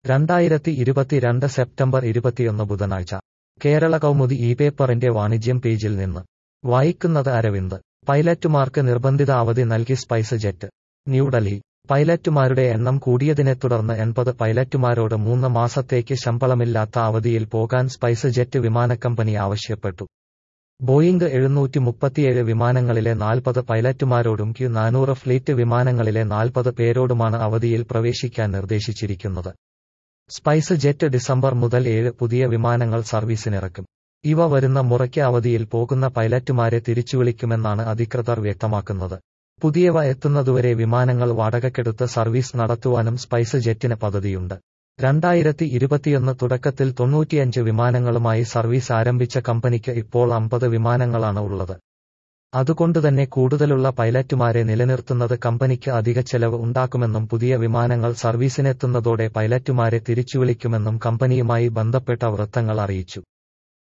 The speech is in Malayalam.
രണ്ടായിരത്തി ഇരുപത്തിരണ്ട് സെപ്റ്റംബർ ഇരുപത്തിയൊന്ന് ബുധനാഴ്ച കേരള കൗമുദി ഈ പേപ്പറിന്റെ വാണിജ്യം പേജിൽ നിന്ന് വായിക്കുന്നത് അരവിന്ദ് പൈലറ്റുമാർക്ക് നിർബന്ധിത അവധി നൽകി സ്പൈസ് ജെറ്റ് ന്യൂഡൽഹി പൈലറ്റുമാരുടെ എണ്ണം കൂടിയതിനെ തുടർന്ന് എൺപത് പൈലറ്റുമാരോട് മൂന്ന് മാസത്തേക്ക് ശമ്പളമില്ലാത്ത അവധിയിൽ പോകാൻ സ്പൈസ് ജെറ്റ് വിമാനക്കമ്പനി ആവശ്യപ്പെട്ടു ബോയിംഗ് എഴുന്നൂറ്റി മുപ്പത്തിയേഴ് വിമാനങ്ങളിലെ നാൽപ്പത് പൈലറ്റുമാരോടും ക്യു നാനൂറ് ഫ്ലീറ്റ് വിമാനങ്ങളിലെ നാൽപ്പത് പേരോടുമാണ് അവധിയിൽ പ്രവേശിക്കാൻ നിർദ്ദേശിച്ചിരിക്കുന്നത് സ്പൈസ് ജെറ്റ് ഡിസംബർ മുതൽ ഏഴ് പുതിയ വിമാനങ്ങൾ സർവീസിനിറക്കും ഇവ വരുന്ന മുറയ്ക്ക് അവധിയിൽ പോകുന്ന പൈലറ്റുമാരെ തിരിച്ചുവിളിക്കുമെന്നാണ് അധികൃതർ വ്യക്തമാക്കുന്നത് പുതിയവ എത്തുന്നതുവരെ വിമാനങ്ങൾ വാടകയ്ക്കെടുത്ത് സർവീസ് നടത്തുവാനും സ്പൈസ് ജെറ്റിന് പദ്ധതിയുണ്ട് രണ്ടായിരത്തി ഇരുപത്തിയൊന്ന് തുടക്കത്തിൽ തൊണ്ണൂറ്റിയഞ്ച് വിമാനങ്ങളുമായി സർവീസ് ആരംഭിച്ച കമ്പനിക്ക് ഇപ്പോൾ അമ്പത് വിമാനങ്ങളാണ് ഉള്ളത് അതുകൊണ്ടുതന്നെ കൂടുതലുള്ള പൈലറ്റുമാരെ നിലനിർത്തുന്നത് കമ്പനിക്ക് അധിക ചെലവ് ഉണ്ടാക്കുമെന്നും പുതിയ വിമാനങ്ങൾ സർവീസിനെത്തുന്നതോടെ പൈലറ്റുമാരെ തിരിച്ചുവിളിക്കുമെന്നും കമ്പനിയുമായി ബന്ധപ്പെട്ട വൃത്തങ്ങൾ അറിയിച്ചു